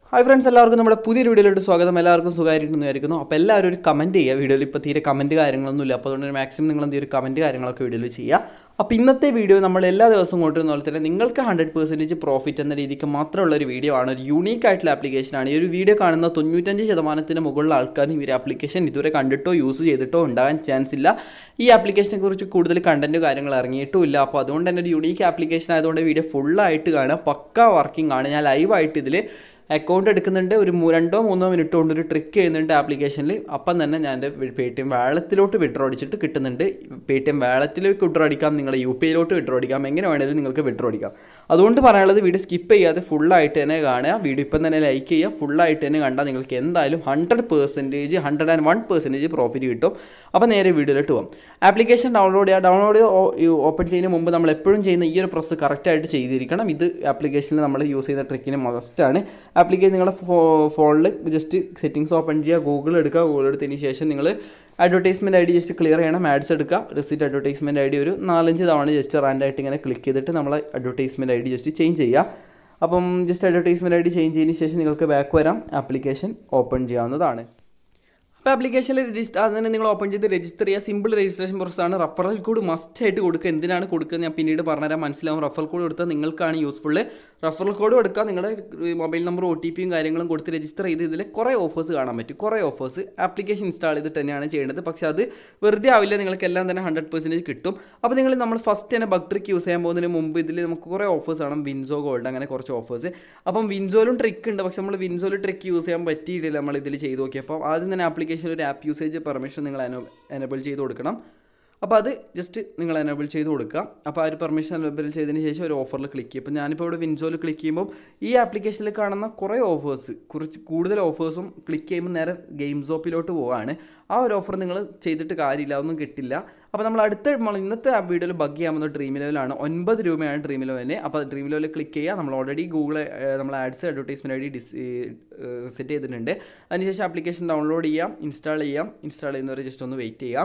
hi friends എല്ലാവർക്കും നമ്മുടെ പുതിയൊരു വീഡിയോയിലോട്ട് സ്വാഗതം എല്ലാവർക്കും സുഖമായിരിക്കുന്നു വിചാരിക്കുന്നു അപ്പോൾ എല്ലാവരും ഒരു കമൻറ്റ് ചെയ്യുക വീഡിയോയിൽ ഇപ്പോൾ തീരെ കമൻറ്റ് കാര്യങ്ങളൊന്നും ഇല്ല അപ്പോൾ അതുകൊണ്ട് മാക്സിമം നിങ്ങൾ എന്തെങ്കിലും ഒരു കമൻറ്റ് കാര്യങ്ങളൊക്കെ വീഡിയോയിൽ ചെയ്യുക അപ്പോൾ ഇന്നത്തെ വീഡിയോ നമ്മൾ എല്ലാ ദിവസവും കൊണ്ടുവരുന്ന പോലെ തന്നെ നിങ്ങൾക്ക് ഹൺഡ്രഡ് പെർസെൻറ്റേജ് പ്രോഫിറ്റ് എന്ന രീതിക്ക് മാത്രമുള്ള ഒരു വീഡിയോ ആണ് ഒരു യൂണീക്ക് ആയിട്ടുള്ള ആപ്ലിക്കേഷനാണ് ഈ ഒരു വീഡിയോ കാണുന്ന തൊണ്ണൂറ്റഞ്ച് ശതമാനത്തിന് മുകളിലുള്ള ആൾക്കാരും ഈ ഒരു ആപ്ലിക്കേഷൻ ഇതുവരെ കണ്ടിട്ടോ യൂസ് ചെയ്തിട്ടോ ഉണ്ടാകാൻ ചാൻസ് ഇല്ല ഈ ആപ്ലിക്കേഷനെ കുറിച്ച് കൂടുതൽ കണ്ടൻറ്റ് കാര്യങ്ങൾ ഇറങ്ങിയിട്ടും ഇല്ല അപ്പോൾ അതുകൊണ്ട് തന്നെ ഒരു യൂണീക്ക് ആപ്ലിക്കേഷൻ ആയതുകൊണ്ട് വീഡിയോ ഫുള്ളായിട്ട് കാണുക പക്ക വർക്കിംഗ് ആണ് ഞാൻ ലൈവായിട്ട് ഇതിൽ അക്കൗണ്ട് എടുക്കുന്നുണ്ട് ഒരു മൂ- രണ്ടോ മൂന്നോ മിനിറ്റ് കൊണ്ട് ഒരു ട്രിക്ക് ചെയ്യുന്നുണ്ട് ആപ്ലിക്കേഷനിൽ അപ്പം തന്നെ ഞാൻ എൻ്റെ പേ ടി എം വാളത്തിലോട്ട് വിഡ്രോ അടിച്ചിട്ട് കിട്ടുന്നുണ്ട് പേ ടി എം വാളത്തിലേക്ക് വിഡ്രോ അടിക്കാം നിങ്ങളുടെ യു പി ഐയിലോട്ട് വിഡ്രോ അടിക്കാം എങ്ങനെ വേണമെങ്കിലും നിങ്ങൾക്ക് വിഡ്രോ അടിക്കാം അതുകൊണ്ട് പറയാനുള്ളത് വീഡിയോ സ്കിപ്പ് ചെയ്യാതെ ഫുള്ളായിട്ട് തന്നെ കാണുക വീഡിയോ ഇപ്പം തന്നെ ലൈക്ക് ചെയ്യുക ഫുള്ളായിട്ട് തന്നെ കണ്ടാൽ നിങ്ങൾക്ക് എന്തായാലും hundred percentage hundred and one percentage profit കിട്ടും അപ്പോൾ നേരെ വീഡിയോയിലോട്ട് പോകും ആപ്ലിക്കേഷൻ ഡൗൺലോഡ് ചെയ്യുക ഡൗൺലോഡ് ഓപ്പൺ ചെയ്യുന്നതിന് മുമ്പ് നമ്മൾ എപ്പോഴും ചെയ്യുന്ന ഈ ഒരു പ്രോസസ്സ് കറക്റ്റായിട്ട് ചെയ്തിരിക്കണം ഇത് ആപ്ലിക്കേഷനിൽ നമ്മൾ യൂസ് ചെയ്യുന്ന ട്രിക്കിന് മസ്റ്റാണ് ആപ്ലിക്കേഷൻ നിങ്ങളുടെ ഫോണിൽ ജസ്റ്റ് സെറ്റിങ്സ് ഓപ്പൺ ചെയ്യുക ഗൂഗിൾ എടുക്കുക ഗൂഗിൾ എടുത്തതിന് ശേഷം നിങ്ങൾ advertisement I D just clear ചെയ്യണം ആഡ്സ് എടുക്കുക റിസീറ്റ് അഡ്വർടൈസ്മെൻറ്റ് ഐ ഡി ഒരു നാലഞ്ച് തവണ ജസ്റ്റ് റാൻഡായിട്ട് ഇങ്ങനെ ക്ലിക്ക് ചെയ്തിട്ട് നമ്മൾ advertisement I D just change ചെയ്യുക അപ്പം just advertisement I D change ചെയ്തതിന് ശേഷം നിങ്ങൾക്ക് ബാക്ക് വരാം ആപ്ലിക്കേഷൻ ഓപ്പൺ ചെയ്യാവുന്നതാണ് അപ്പോൾ ആപ്ലിക്കേഷനിൽ രജിസ്റ്റർ അതിന് നിങ്ങൾ ഓപ്പൺ ചെയ്ത് രജിസ്റ്റർ ചെയ്യുക സിമ്പിൾ രജിസ്ട്രേഷൻ പ്രോസസ്സാണ് റഫറൽ കോഡ് മസ്റ്റ് ആയിട്ട് കൊടുക്കുക എന്തിനാണ് കൊടുക്കുന്നത് ഞാൻ പിന്നീട് പറഞ്ഞുതരാൻ മനസ്സിലാവും റഫറൽ കോഡ് കൊടുത്താൽ നിങ്ങൾക്കാണ് യൂസ്ഫുൾ റഫറൽ കോഡ് കൊടുക്കുക നിങ്ങളുടെ മൊബൈൽ നമ്പർ ഒ ടി പിയും കാര്യങ്ങളും കൊടുത്ത് രജിസ്റ്റർ ചെയ്ത് ഇതിൽ കുറേ ഓഫേഴ്സ് കാണാൻ പറ്റും കുറേ ഓഫേഴ്സ് ആപ്ലിക്കേഷൻ ഇൻസ്റ്റാൾ ചെയ്തിട്ട് തന്നെയാണ് ചെയ്യേണ്ടത് പക്ഷേ അത് വെറുതെ ആവില്ല നിങ്ങൾക്ക് എല്ലാം തന്നെ ഹൺഡ്രഡ് പെർസെൻറ്റേജ് കിട്ടും അപ്പോൾ നിങ്ങൾ നമ്മൾ ഫസ്റ്റ് തന്നെ ബഗ് ട്രിക്ക് യൂസ് ചെയ്യാൻ പോകുന്നതിന് മുമ്പ് ഇതിൽ നമുക്ക് കുറേ ഓഫേഴ്സ് കാണാം വിൻസോ ഗോൾഡ് അങ്ങനെ കുറച്ച് ഓഫേഴ്സ് അപ്പം വിൻസോയിലും ട്രിക്ക് ഉണ്ട് പക്ഷെ നമ്മൾ വിൻസോയിൽ ട്രിക്ക് യൂസ് ചെയ്യാൻ പറ്റിയിട്ടില്ല നമ്മൾ ഇതിൽ ചെയ്ത് നോക്കിയപ്പോൾ ആദ്യം തന്നെ ആപ്ലിക്കേഷനിൽ ഒരു ആപ്പ് യൂസേജ് പെർമിഷൻ നിങ്ങൾ എനേബിൾ ചെയ്ത് കൊടുക്കണം അപ്പോൾ അത് ജസ്റ്റ് നിങ്ങൾ എനേബിൾ ചെയ്ത് കൊടുക്കുക അപ്പോൾ ആ ഒരു പെർമിഷൻ എനേബിൾ ചെയ്തതിന് ശേഷം ഒരു ഓഫറിൽ ക്ലിക്ക് ചെയ്യും അപ്പോൾ ഞാനിപ്പോൾ ഇവിടെ വിൻസോയിൽ ക്ലിക്ക് ചെയ്യുമ്പോൾ ഈ ആപ്ലിക്കേഷനിൽ കാണുന്ന കുറേ ഓഫേഴ്സ് കുറച്ച് കൂടുതൽ ഓഫേഴ്സും ക്ലിക്ക് ചെയ്യുമ്പോൾ നേരെ ഗെയിം സോപ്പിലോട്ട് പോവുകയാണ് ആ ഒരു ഓഫർ നിങ്ങൾ ചെയ്തിട്ട് കാര്യമില്ല ഒന്നും കിട്ടില്ല അപ്പോൾ നമ്മൾ അടുത്ത നമ്മൾ ഇന്നത്തെ ആ വീഡിയോയിൽ ബഗ് ചെയ്യാൻ പോകുന്ന ഡ്രീം ലെവലാണ് ഒൻപത് രൂപയാണ് ഡ്രീം ലെവലിന് അപ്പോൾ ഡ്രീം ലെവലിൽ ക്ലിക്ക് ചെയ്യുക നമ്മൾ ഓൾറെഡി ഗൂഗിൾ നമ്മൾ ആഡ്സ് അഡ്വർടൈസ്മെൻറ്റ് ഐ ഡി ഡിസ് സെറ്റ് ചെയ്തിട്ടുണ്ട് അതിനുശേഷം ആപ്ലിക്കേഷൻ ഡൗൺലോഡ് ചെയ്യാം ഇൻസ്റ്റാൾ ചെയ്യാം ഇൻസ്റ്റാൾ ചെയ്യുന്നവരെ ജസ്റ്റ് ഒന്ന് വെയിറ്റ് ചെയ്യാം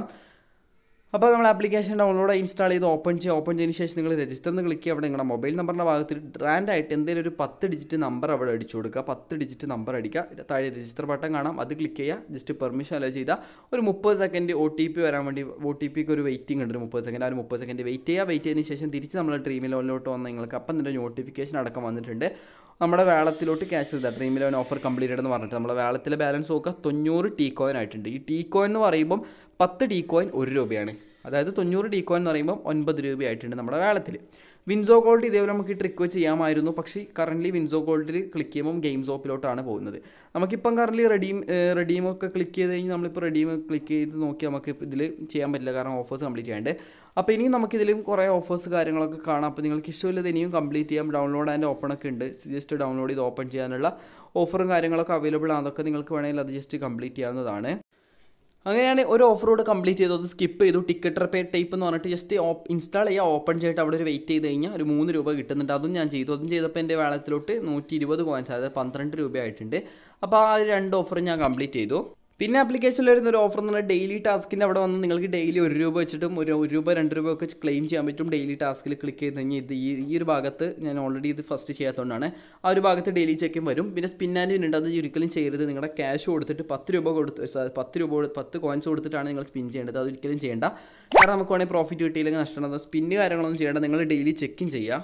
അപ്പോൾ നമ്മൾ ആപ്ലിക്കേഷൻ ഡൗൺലോഡ് ഇൻസ്റ്റാൾ ചെയ്ത് ഓപ്പൺ ചെയ്യുക ഓപ്പൺ ചെയ്തതിന് ശേഷം നിങ്ങൾ രജിസ്റ്റർ എന്ന് ക്ലിക്ക് ചെയ്യുക അവിടെ നിങ്ങളുടെ മൊബൈൽ നമ്പറിൻ്റെ ഭാഗത്ത് റാൻഡ് ആയിട്ട് എന്തെങ്കിലും ഒരു പത്ത് ഡിജിറ്റ് നമ്പർ അവിടെ അടിച്ചു കൊടുക്കുക പത്ത് ഡിജിറ്റ് നമ്പർ അടിക്കുക താഴെ രജിസ്റ്റർ ബട്ടൺ കാണാം അത് ക്ലിക്ക് ചെയ്യുക ജസ്റ്റ് പെർമിഷൻ അലോ ചെയ്താൽ ഒരു മുപ്പത് സെക്കൻഡ് ഒ ടി പി വരാൻ വേണ്ടി ഒ ടി പിക്ക് ഒരു വെയിറ്റിംഗ് ഉണ്ട് ഒരു മുപ്പത് സെക്കൻഡ് ആ ഒരു മുപ്പത് സെക്കൻഡ് വെയിറ്റ് ചെയ്യുക വെയിറ്റ് ചെയ്തതിന് ശേഷം തിരിച്ച് നമ്മൾ ഡ്രീം ലോണിലോട്ട് വന്ന് നിങ്ങൾക്ക് അപ്പം തന്നെ നോട്ടിഫിക്കേഷൻ അടക്കം വന്നിട്ടുണ്ട് നമ്മുടെ വേളത്തിലോട്ട് ക്യാഷ് ചെയ്താൽ ഡ്രീം ഇലവൻ ഓഫർ കംപ്ലീറ്റഡ് എന്ന് പറഞ്ഞിട്ട് നമ്മുടെ വേളത്തിലെ ബാലൻസ് നോക്കുക തൊണ്ണൂറ് ടീ കോയിൻ ആയിട്ടുണ്ട് ഈ ടീ കോയിൻ എന്ന് പറയുമ്പം പത്ത് ടീ കോയിൻ ഒരു രൂപയാണ് അതായത് തൊണ്ണൂറ് ടീ കോയിൻ എന്ന് പറയുമ്പോൾ ഒൻപത് രൂപയായിട്ടുണ്ട് നമ്മുടെ വേളത്തിൽ വിൻസോ ഗോൾഡ് ഇതേപോലെ നമുക്ക് ഈ ട്രിക്ക് വെച്ച് ചെയ്യാമായിരുന്നു പക്ഷേ കറൻ്റ് വിൻസോ ഗോൾഡിൽ ക്ലിക്ക് ചെയ്യുമ്പോൾ ഗെയിം സോപ്പിലോട്ടാണ് പോകുന്നത് നമുക്കിപ്പം കറൻ്റ് റെഡീം റെഡീം ഒക്കെ ക്ലിക്ക് ചെയ്ത് കഴിഞ്ഞാൽ നമ്മളിപ്പോൾ റെഡീം ക്ലിക്ക് ചെയ്ത് നോക്കി നമുക്ക് ഇതിൽ ചെയ്യാൻ പറ്റില്ല കാരണം ഓഫേഴ്സ് കംപ്ലീറ്റ് ചെയ്യാണ്ട് അപ്പോൾ ഇനിയും നമുക്കിതിലും കുറേ ഓഫേഴ്സ് കാര്യങ്ങളൊക്കെ കാണാം അപ്പോൾ നിങ്ങൾക്ക് ഇഷ്ടമില്ലത് ഇനിയും കംപ്ലീറ്റ് ചെയ്യാം ഡൗൺലോഡ് ആൻഡ് ഓപ്പൺ ഒക്കെ ഉണ്ട് ജസ്റ്റ് ഡൗൺലോഡ് ചെയ്ത് ഓപ്പൺ ചെയ്യാനുള്ള ഓഫറും കാര്യങ്ങളൊക്കെ അവൈലബിൾ ആണ് അതൊക്കെ നിങ്ങൾക്ക് വേണമെങ്കിൽ അത് ജസ്റ്റ് കംപ്ലീറ്റ് ചെയ്യാവുന്നതാണ് അങ്ങനെയാണ് ഒരു ഓഫർ കൂടെ കംപ്ലീറ്റ് ചെയ്തു അത് സ്കിപ്പ് ചെയ്തു ടിക്കറ്റ് പേ ടൈപ്പ് എന്ന് പറഞ്ഞിട്ട് ജസ്റ്റ് ഇൻസ്റ്റാൾ ചെയ്യുക ഓപ്പൺ ചെയ്തിട്ട് അവിടെ ഒരു വെയിറ്റ് ചെയ്ത് കഴിഞ്ഞാൽ ഒരു മൂന്ന് രൂപ കിട്ടുന്നുണ്ട് അതും ഞാൻ ചെയ്തു അതും ചെയ്തപ്പോൾ എൻ്റെ വേളത്തിലോട്ട് നൂറ്റി ഇരുപത് കോയിൻസ് അതായത് പന്ത്രണ്ട് രൂപയായിട്ടുണ്ട് അപ്പോൾ ആ ഒരു രണ്ട് ഓഫർ ഞാൻ കംപ്ലീറ്റ് ചെയ്തു പിന്നെ ആപ്ലിക്കേഷനിൽ വരുന്ന ഒരു ഓഫർ എന്ന് പറഞ്ഞാൽ ഡെയിലി ടാസ്കിൻ്റെ അവിടെ വന്ന് നിങ്ങൾക്ക് ഡെയിലി ഒരു രൂപ വെച്ചിട്ടും ഒരു ഒരു രൂപ രണ്ട് രൂപ ഒക്കെ ക്ലെയിം ചെയ്യാൻ പറ്റും ഡെയിലി ടാസ്കിൽ ക്ലിക്ക് ചെയ്ത് കഴിഞ്ഞാൽ ഇത് ഈ ഈ ഒരു ഭാഗത്ത് ഞാൻ ഓൾറെഡി ഇത് ഫസ്റ്റ് ചെയ്യാത്തതുകൊണ്ടാണ് ആ ഒരു ഭാഗത്ത് ഡെയിലി ചെക്കും വരും പിന്നെ സ്പിന്നാൻഡ് ഉണ്ട് അത് ഒരിക്കലും ചെയ്യരുത് നിങ്ങളുടെ ക്യാഷ് കൊടുത്തിട്ട് പത്ത് രൂപ കൊടുത്ത് സ- പത്ത് രൂപ കൊടു- പത്ത് കോയിൻസ് കൊടുത്തിട്ടാണ് നിങ്ങൾ സ്പിൻ ചെയ്യേണ്ടത് അത് ഒരിക്കലും ചെയ്യേണ്ട കാരണം നമുക്ക് വേണമെങ്കിൽ പ്രോഫിറ്റ് കിട്ടിയില്ലെങ്കിൽ നഷ്ടം സ്പിന്ന് കാര്യങ്ങളൊന്നും ചെയ്യേണ്ട നിങ്ങൾ ഡെയിലി ചെക്കിങ് ചെയ്യുക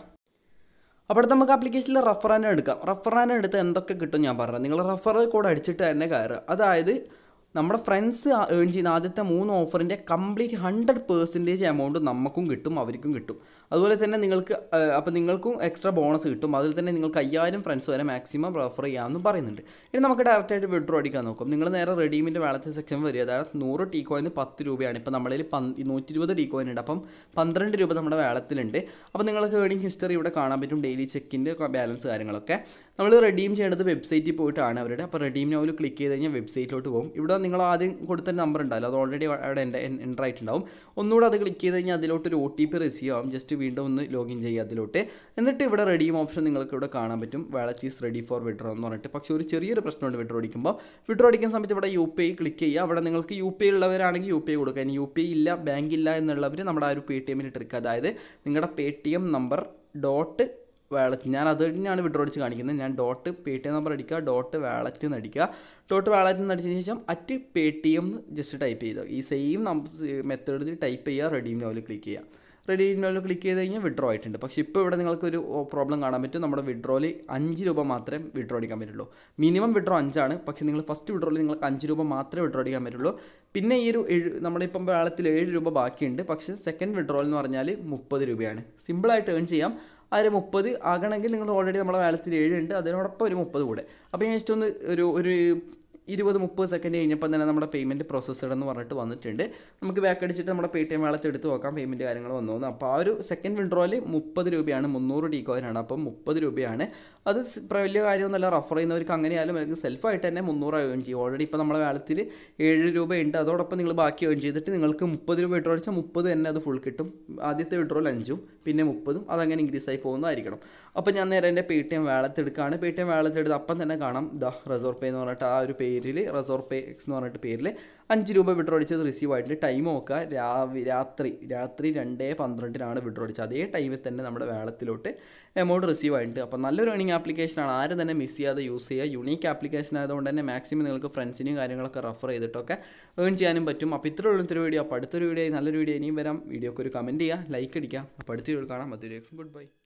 അപ്പോൾ അടുത്ത നമുക്ക് ആപ്ലിക്കേഷനിൽ റഫറാൻ എടുക്കാം റഫറാൻ എടുത്ത് എന്തൊക്കെ കിട്ടും ഞാൻ പറഞ്ഞത് നിങ്ങൾ റഫറൽ കോഡ് അടിച്ചിട്ട് തന്നെ കയറുക അതായത് നമ്മുടെ ഫ്രണ്ട്സ് ഏൺ ചെയ്യുന്ന ആദ്യത്തെ മൂന്ന് ഓഫറിൻ്റെ കംപ്ലീറ്റ് ഹൺഡ്രഡ് പെർസെൻറ്റേജ് എമൗണ്ട് നമുക്കും കിട്ടും അവർക്കും കിട്ടും അതുപോലെ തന്നെ നിങ്ങൾക്ക് അപ്പോൾ നിങ്ങൾക്കും എക്സ്ട്രാ ബോണസ് കിട്ടും അതിൽ തന്നെ നിങ്ങൾക്ക് അയ്യായിരം ഫ്രണ്ട്സ് വരെ മാക്സിമം റെഫർ ചെയ്യാമെന്ന് പറയുന്നുണ്ട് ഇനി നമുക്ക് ഡയറക്റ്റായിട്ട് വിഡ്രോ അടിക്കാൻ നോക്കും നിങ്ങൾ നേരെ റെഡീമിൻ്റെ വേളത്തെ സെക്ഷൻ വരിക അതായത് നൂറ് ടീ കോയിന് പത്ത് രൂപയാണ് ഇപ്പോൾ നമ്മളിൽ പന്ത് നൂറ്റി ഇരുപത് ടീ കോയിൻ ഉണ്ട് അപ്പം പന്ത്രണ്ട് രൂപ നമ്മുടെ വേളത്തിലുണ്ട് അപ്പോൾ നിങ്ങൾക്ക് ഏണിംഗ് ഹിസ്റ്ററി ഇവിടെ കാണാൻ പറ്റും ഡെയിലി ചെക്കിൻ്റെ ബാലൻസ് കാര്യങ്ങളൊക്കെ നമ്മൾ റെഡീം ചെയ്യേണ്ടത് വെബ്സൈറ്റിൽ പോയിട്ടാണ് അവരുടെ അപ്പോൾ റെഡീം നോവിൽ ക്ലിക്ക് ചെയ്ത് കഴിഞ്ഞാൽ വെബ്സൈറ്റിലോട്ട് പോകും ഇവിടെ നിങ്ങൾ ആദ്യം കൊടുത്ത നമ്പർ ഉണ്ടല്ലോ അത് ഓൾറെഡി അവിടെ എൻ്റെ എൻ്റർ ആയിട്ടുണ്ടാവും ഒന്നുകൂടെ അത് ക്ലിക്ക് ചെയ്ത് കഴിഞ്ഞാൽ അതിലോട്ട് ഒരു ഒ ടി പി റിസീവ് ആവും ജസ്റ്റ് വീണ്ടും ഒന്ന് ലോഗിൻ ചെയ്യുക അതിലോട്ട് എന്നിട്ട് ഇവിടെ റെഡീം ഓപ്ഷൻ നിങ്ങൾക്ക് ഇവിടെ കാണാൻ പറ്റും wallet is ready for withdraw എന്ന് പറഞ്ഞിട്ട് പക്ഷേ ഒരു ചെറിയൊരു പ്രശ്നമുണ്ട് വിഡ്രോ അടിക്കുമ്പോൾ വിഡ്രോ അടിക്കുന്ന സമയത്ത് ഇവിടെ യു പി ഐ ക്ലിക്ക് ചെയ്യുക അവിടെ നിങ്ങൾക്ക് യു പി ഐ ഉള്ളവരാണെങ്കിൽ യു പി ഐ കൊടുക്കുക ഇനി യു പി ഐ ഇല്ല ബാങ്ക് ഇല്ല എന്നുള്ളവർ നമ്മുടെ ആ ഒരു പേ ടി എമ്മിൽ ട്രിക്ക് അതായത് നിങ്ങളുടെ Paytm number dot wallet ഞാൻ അത് തന്നെയാണ് വിഡ്രോ അടിച്ച് കാണിക്കുന്നത് ഞാൻ dot Paytm number അടിക്കുക ഡോട്ട് വാലറ്റ് എന്ന് അടിക്കുക ഡോട്ട് വാലറ്റ് എന്ന് അടിച്ചതിന് ശേഷം at Paytm just type ചെയ്തോ ഈ സെയിം മെത്തേഡിൽ ടൈപ്പ് ചെയ്യുക റെഡീം നോവിൽ ക്ലിക്ക് ചെയ്യുക റെഡീം നോവിൽ ക്ലിക്ക് ചെയ്ത് കഴിഞ്ഞാൽ വിഡ്രോ ആയിട്ടുണ്ട് പക്ഷേ ഇപ്പോൾ ഇവിടെ നിങ്ങൾക്ക് ഒരു പ്രോബ്ലം കാണാൻ പറ്റും നമ്മുടെ വിഡ്രോയിൽ അഞ്ച് രൂപ മാത്രമേ വിഡ്രോ അടിക്കാൻ പറ്റുള്ളൂ മിനിമം വിഡ്രോ അഞ്ചാണ് പക്ഷേ നിങ്ങൾ ഫസ്റ്റ് വിഡ്രോയിൽ നിങ്ങൾക്ക് അഞ്ച് രൂപ മാത്രമേ വിഡ്രോ അടിക്കാൻ പറ്റുള്ളൂ പിന്നെ ഈ ഒരു ഏഴ് നമ്മുടെ ഇപ്പം വേളത്തിൽ ഏഴ് രൂപ ബാക്കിയുണ്ട് പക്ഷേ സെക്കൻഡ് വിഡ്രോൾ എന്ന് പറഞ്ഞാൽ മുപ്പത് രൂപയാണ് സിമ്പിളായിട്ട് ഏൺ ചെയ്യാം ആ ഒരു മുപ്പത് ആകണമെങ്കിൽ നിങ്ങൾ ഓൾറെഡി നമ്മുടെ വേളത്തിൽ ഏഴ് ഉണ്ട് അതിനോടൊപ്പം ഒരു മുപ്പത് കൂടെ അപ്പോൾ ഞാൻ ജസ്റ്റ് ഒന്ന് ഒരു ഒരു ഇരുപത് മുപ്പത് സെക്കൻഡ് കഴിഞ്ഞപ്പോൾ തന്നെ നമ്മുടെ പേയ്മെൻറ്റ് പ്രോസസ്സഡ് എന്ന് പറഞ്ഞിട്ട് വന്നിട്ടുണ്ട് നമുക്ക് ബാക്ക് അടിച്ചിട്ട് നമ്മുടെ പേ ടി എം വേളത്ത് എടുത്ത് നോക്കാം പേയ്മെൻറ്റ് കാര്യങ്ങൾ വന്നു പോകുന്നു അപ്പോൾ ആ ഒരു സെക്കൻഡ് വിഡ്രോയിൽ മുപ്പത് രൂപയാണ് മുന്നൂറ് ഡി കോയിനാണ് അപ്പം മുപ്പത് രൂപയാണ് അത് സ് പ്ര- വലിയ കാര്യമൊന്നുമല്ല റഫർ ചെയ്യുന്നവർക്ക് അങ്ങനെയായാലും അല്ലെങ്കിൽ സെൽഫായിട്ട് തന്നെ മുന്നൂറ് ഏൺ ചെയ്യും ഓൾറെഡി ഇപ്പോൾ നമ്മുടെ വേളത്തിൽ ഏഴ് രൂപയുണ്ട് അതോടൊപ്പം നിങ്ങൾ ബാക്കി ഏൺ ചെയ്തിട്ട് നിങ്ങൾക്ക് മുപ്പത് രൂപ വിഡ്രോ അടിച്ചാൽ മുപ്പത് തന്നെ അത് ഫുൾ കിട്ടും ആദ്യത്തെ വിഡ്രോയിൽ അഞ്ചും പിന്നെ മുപ്പതും അതങ്ങനെ ഇൻക്രീസ് ആയി പോകുന്നതായിരിക്കണം അപ്പോൾ ഞാൻ നേരെ എൻ്റെ പേ ടി എം വാലത്ത് എടുക്കുകയാണ് പേ ടി എം വാലത്ത് എടുത്ത് അപ്പം തന്നെ കാണാം ദ റിസോർവ് പേ എന്ന് പറഞ്ഞിട്ട് ആ ഒരു പേരിൽ റിസോർവ് പേ എക്സ് എന്ന് പറഞ്ഞിട്ട് പേരിൽ അഞ്ച് രൂപ വിഡ്രോ അടിച്ചത് റിസീവ് ആയിട്ട് ടൈം നോക്കുക രാവി രാത്രി രാത്രി രണ്ടേ പന്ത്രണ്ടിനാണ് വിഡ്രോ അടിച്ചത് അതേ ടൈമിൽ തന്നെ നമ്മുടെ വേളത്തിലോട്ട് എമൗണ്ട് റിസീവ് ആയിട്ടുണ്ട് അപ്പോൾ നല്ലൊരു ഏണിംഗ് ആപ്ലിക്കേഷനാണ് ആരും തന്നെ മിസ് ചെയ്യാതെ യൂസ് ചെയ്യുക യുണീക്ക് ആപ്ലിക്കേഷൻ ആയതുകൊണ്ട് തന്നെ മാക്സിമം നിങ്ങൾക്ക് ഫ്രണ്ട്സിനെയും കാര്യങ്ങളൊക്കെ റെഫർ ചെയ്തിട്ടൊക്കെ ഏൺ ചെയ്യാനും പറ്റും അപ്പോൾ ഇത്ര ഉള്ളൊരു വീഡിയോ അപ്പോൾ അടുത്തൊരു വീഡിയോ നല്ലൊരു വീഡിയോ ഇനിയും വരാം വീഡിയോക്ക് ഒരു കമൻറ്റ് ചെയ്യുക ലൈക്ക് അടിക്കുക അപ്പോൾ അടുത്ത വീഡിയോ കാണാം അതൊരു ഗുഡ് ബൈ